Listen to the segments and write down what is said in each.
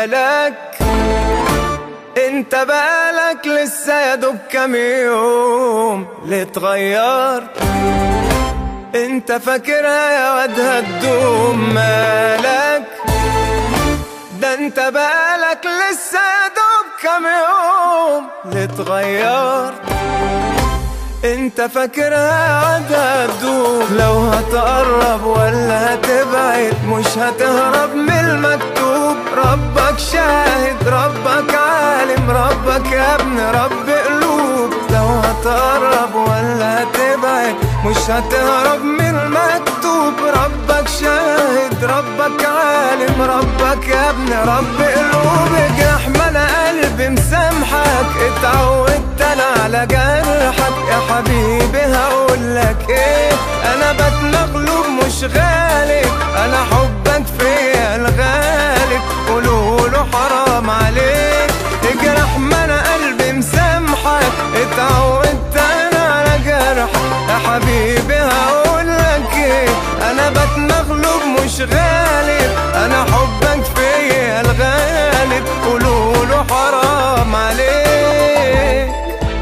مالك انت بالك لسه يا دوب كام يوم اللي اتغير انت فاكرها يا واد هتدوم مالك ده انت بالك لسه يا دوب كام يوم اللي اتغير انت فاكرها واد هتدوم لو هتقرب ولا هتبعد مش هتهرب من المكتوب ربك شاهد ربك عالم ربك يا ابن رب قلوب لو هتقرب ولا هتبعد مش هتهرب من المكتوب ربك شاهد ربك عالم ربك يا ابن رب قلوب اجرح ما انا قلبي مسامحك اتعودت انا على جرحك يا حبيبي هقولك ايه انا بات مغلوب مش غالب انا حبك فيا الغالب قولوله حرام عليك اجرح ما انا قلبي مسامحك اتعودت انا على جرحك يا حبيبي هقولك ايه انا بات مغلوب مش غالب انا حبك فيا الغالب قولوله حرام عليك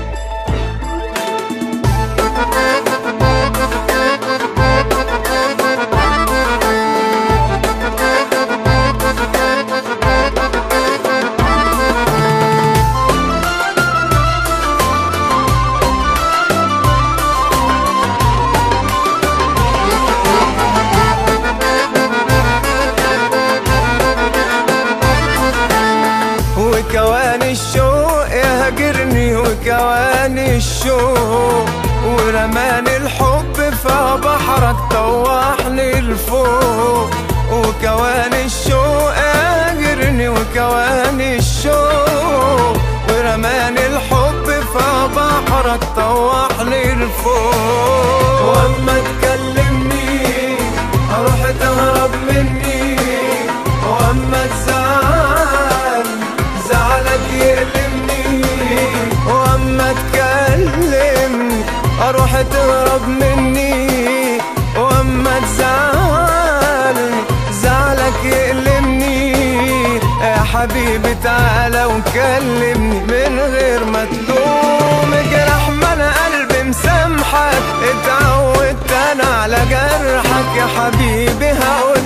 وكواني الشوق يهجرني وكواني الشوق ورماني الحب في بحرك طوحني لفوق وكواني الشوق يهجرني وكواني الشوق ورماني الحب في بحرك طوحني لفوق واما تكلمني اروح تهرب مني واما تزعل زعلك يألمني واما اتكلم اروح تهرب مني واما تزعل زعلك يألمني يا حبيبي تعالى وكلمني من غير ما تلوم جرح ما انا قلبي مسامحك اتعودت انا على جرحك يا حبيبي هقول